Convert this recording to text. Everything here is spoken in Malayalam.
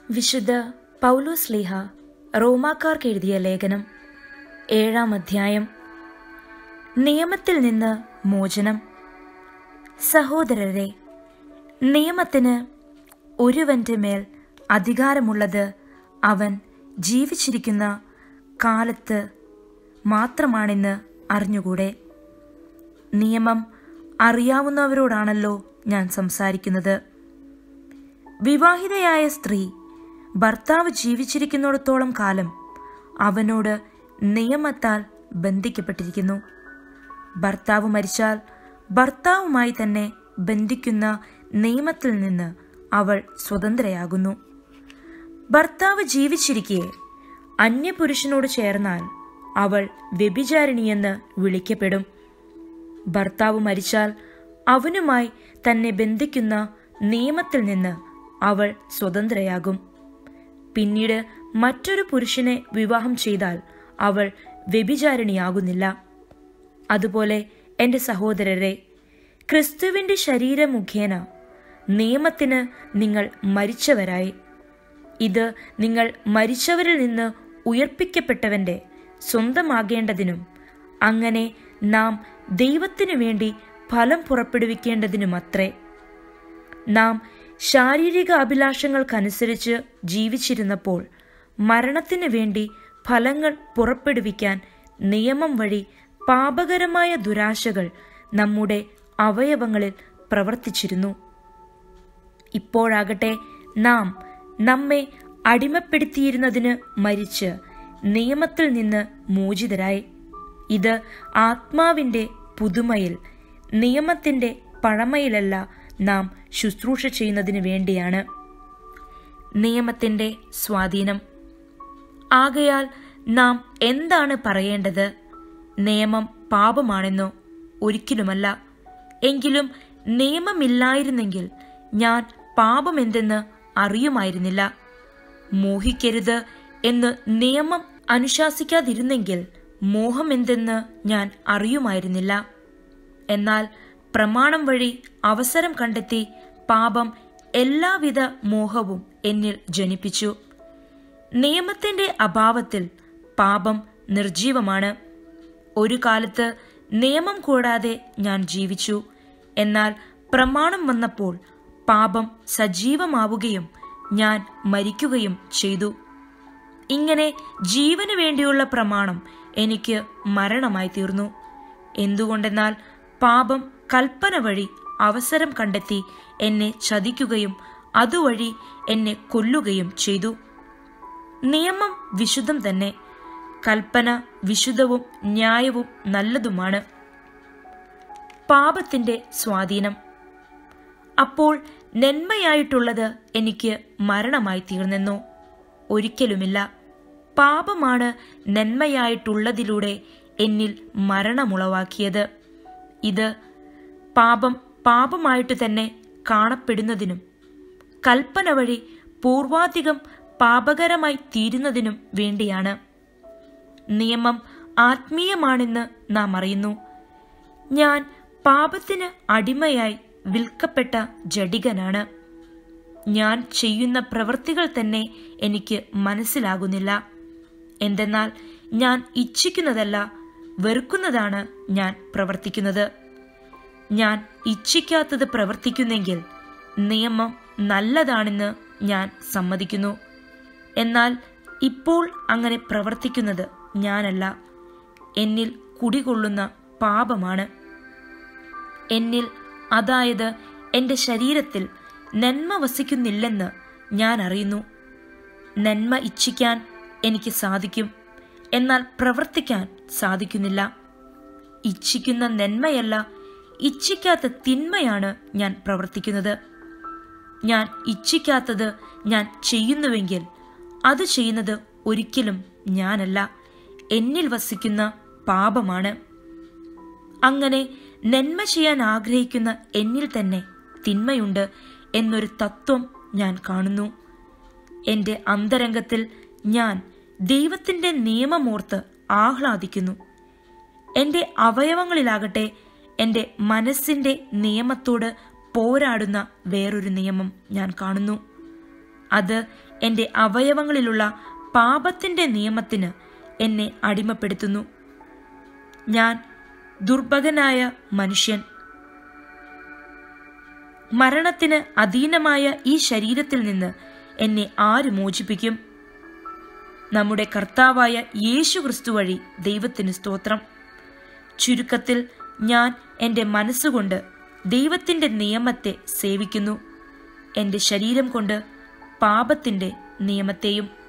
വിശുദ്ധ പൗലോസ് ലീഹ റോമാക്കാർക്ക് എഴുതിയ ലേഖനം ഏഴാം അധ്യായം നിയമത്തിൽ നിന്ന് മോചനം സഹോദരരെ നിയമത്തിന് ഒരുവന്റെ മേൽ അധികാരമുള്ളത് അവൻ ജീവിച്ചിരിക്കുന്ന കാലത്ത് മാത്രമാണെന്ന് അറിഞ്ഞുകൂടെ നിയമം അറിയാവുന്നവരോടാണല്ലോ ഞാൻ സംസാരിക്കുന്നത് വിവാഹിതയായ സ്ത്രീ ഭർത്താവ് ജീവിച്ചിരിക്കുന്നിടത്തോളം കാലം അവനോട് നിയമത്താൽ ബന്ധിക്കപ്പെട്ടിരിക്കുന്നു ഭർത്താവ് മരിച്ചാൽ ഭർത്താവുമായി തന്നെ ബന്ധിക്കുന്ന നിയമത്തിൽ നിന്ന് അവൾ സ്വതന്ത്രയാകുന്നു ഭർത്താവ് ജീവിച്ചിരിക്കെ അന്യപുരുഷനോട് ചേർന്നാൽ അവൾ വ്യഭിചാരിണിയെന്ന് വിളിക്കപ്പെടും ഭർത്താവ് മരിച്ചാൽ അവനുമായി തന്നെ ബന്ധിക്കുന്ന നിയമത്തിൽ നിന്ന് അവൾ സ്വതന്ത്രയാകും പിന്നീട് മറ്റൊരു പുരുഷനെ വിവാഹം ചെയ്താൽ അവൾ വ്യഭിചാരിണിയാകുന്നില്ല അതുപോലെ എൻ്റെ സഹോദരരെ ക്രിസ്തുവിൻ്റെ ശരീരം മുഖേന നിയമത്തിന് നിങ്ങൾ മരിച്ചവരായി ഇത് നിങ്ങൾ മരിച്ചവരിൽ നിന്ന് ഉയർപ്പിക്കപ്പെട്ടവന്റെ സ്വന്തമാകേണ്ടതിനും അങ്ങനെ നാം ദൈവത്തിനു വേണ്ടി ഫലം പുറപ്പെടുവിക്കേണ്ടതിനുമത്രേ നാം ശാരീരിക അഭിലാഷങ്ങൾക്കനുസരിച്ച് ജീവിച്ചിരുന്നപ്പോൾ മരണത്തിനു വേണ്ടി ഫലങ്ങൾ പുറപ്പെടുവിക്കാൻ നിയമം വഴി പാപകരമായ ദുരാശകൾ നമ്മുടെ അവയവങ്ങളിൽ പ്രവർത്തിച്ചിരുന്നു ഇപ്പോഴാകട്ടെ നാം നമ്മെ അടിമപ്പെടുത്തിയിരുന്നതിന് മരിച്ച് നിയമത്തിൽ നിന്ന് മോചിതരായി ഇത് ആത്മാവിന്റെ പുതുമയിൽ നിയമത്തിന്റെ പഴമയിലല്ല നാം ശുശ്രൂഷ ചെയ്യുന്നതിന് വേണ്ടിയാണ് നിയമത്തിന്റെ സ്വാധീനം ആകയാൽ നാം എന്താണ് പറയേണ്ടത് നിയമം പാപമാണെന്നോ ഒരിക്കലുമല്ല എങ്കിലും നിയമമില്ലായിരുന്നെങ്കിൽ ഞാൻ പാപമെന്തെന്ന് അറിയുമായിരുന്നില്ല മോഹിക്കരുത് എന്ന് നിയമം അനുശാസിക്കാതിരുന്നെങ്കിൽ മോഹം എന്തെന്ന് ഞാൻ അറിയുമായിരുന്നില്ല എന്നാൽ പ്രമാണം വഴി അവസരം കണ്ടെത്തി പാപം എല്ലാവിധ മോഹവും എന്നിൽ ജനിപ്പിച്ചു നിയമത്തിന്റെ അഭാവത്തിൽ പാപം നിർജീവമാണ് ഒരു കാലത്ത് നിയമം കൂടാതെ ഞാൻ ജീവിച്ചു എന്നാൽ പ്രമാണം വന്നപ്പോൾ പാപം സജീവമാവുകയും ഞാൻ മരിക്കുകയും ചെയ്തു ഇങ്ങനെ ജീവന് വേണ്ടിയുള്ള പ്രമാണം എനിക്ക് മരണമായി തീർന്നു എന്തുകൊണ്ടെന്നാൽ പാപം കൽപ്പന വഴി അവസരം കണ്ടെത്തി എന്നെ ചതിക്കുകയും അതുവഴി എന്നെ കൊല്ലുകയും ചെയ്തു നിയമം വിശുദ്ധം തന്നെ കൽപ്പന വിശുദ്ധവും ന്യായവും നല്ലതുമാണ് പാപത്തിന്റെ സ്വാധീനം അപ്പോൾ നന്മയായിട്ടുള്ളത് എനിക്ക് മരണമായി തീർന്നെന്നോ ഒരിക്കലുമില്ല പാപമാണ് നന്മയായിട്ടുള്ളതിലൂടെ എന്നിൽ മരണമുളവാക്കിയത് ഇത് പാപം പാപമായിട്ട് തന്നെ കാണപ്പെടുന്നതിനും കൽപ്പന വഴി പൂർവാധികം പാപകരമായി തീരുന്നതിനും വേണ്ടിയാണ് നിയമം ആത്മീയമാണെന്ന് നാം അറിയുന്നു ഞാൻ പാപത്തിന് അടിമയായി വിൽക്കപ്പെട്ട ജഡികനാണ് ഞാൻ ചെയ്യുന്ന പ്രവൃത്തികൾ തന്നെ എനിക്ക് മനസ്സിലാകുന്നില്ല എന്തെന്നാൽ ഞാൻ ഇച്ഛിക്കുന്നതല്ല വെറുക്കുന്നതാണ് ഞാൻ പ്രവർത്തിക്കുന്നത് ഞാൻ ഇച്ഛിക്കാത്തത് പ്രവർത്തിക്കുന്നെങ്കിൽ നിയമം നല്ലതാണെന്ന് ഞാൻ സമ്മതിക്കുന്നു എന്നാൽ ഇപ്പോൾ അങ്ങനെ പ്രവർത്തിക്കുന്നത് ഞാനല്ല എന്നിൽ കുടികൊള്ളുന്ന പാപമാണ് എന്നിൽ അതായത് എൻ്റെ ശരീരത്തിൽ നന്മ വസിക്കുന്നില്ലെന്ന് ഞാൻ അറിയുന്നു നന്മ ഇച്ഛിക്കാൻ എനിക്ക് സാധിക്കും എന്നാൽ പ്രവർത്തിക്കാൻ സാധിക്കുന്നില്ല ഇച്ഛിക്കുന്ന നന്മയല്ല ഇച്ഛിക്കാത്ത തിന്മയാണ് ഞാൻ പ്രവർത്തിക്കുന്നത് ഞാൻ ഇച്ഛിക്കാത്തത് ഞാൻ ചെയ്യുന്നുവെങ്കിൽ അത് ചെയ്യുന്നത് ഒരിക്കലും ഞാനല്ല എന്നിൽ വസിക്കുന്ന പാപമാണ് അങ്ങനെ നന്മ ചെയ്യാൻ ആഗ്രഹിക്കുന്ന എന്നിൽ തന്നെ തിന്മയുണ്ട് എന്നൊരു തത്വം ഞാൻ കാണുന്നു എൻ്റെ അന്തരംഗത്തിൽ ഞാൻ ദൈവത്തിൻ്റെ നിയമമോർത്ത് ആഹ്ലാദിക്കുന്നു എൻ്റെ അവയവങ്ങളിലാകട്ടെ എൻ്റെ മനസ്സിൻ്റെ നിയമത്തോട് പോരാടുന്ന വേറൊരു നിയമം ഞാൻ കാണുന്നു അത് എൻ്റെ അവയവങ്ങളിലുള്ള പാപത്തിൻ്റെ നിയമത്തിന് എന്നെ അടിമപ്പെടുത്തുന്നു ഞാൻ ദുർഭകനായ മനുഷ്യൻ മരണത്തിന് അധീനമായ ഈ ശരീരത്തിൽ നിന്ന് എന്നെ ആര് മോചിപ്പിക്കും നമ്മുടെ കർത്താവായ യേശു ക്രിസ്തു വഴി ദൈവത്തിന് സ്തോത്രം ചുരുക്കത്തിൽ ഞാൻ എൻ്റെ മനസ്സുകൊണ്ട് ദൈവത്തിൻ്റെ നിയമത്തെ സേവിക്കുന്നു എൻ്റെ ശരീരം കൊണ്ട് പാപത്തിൻ്റെ നിയമത്തെയും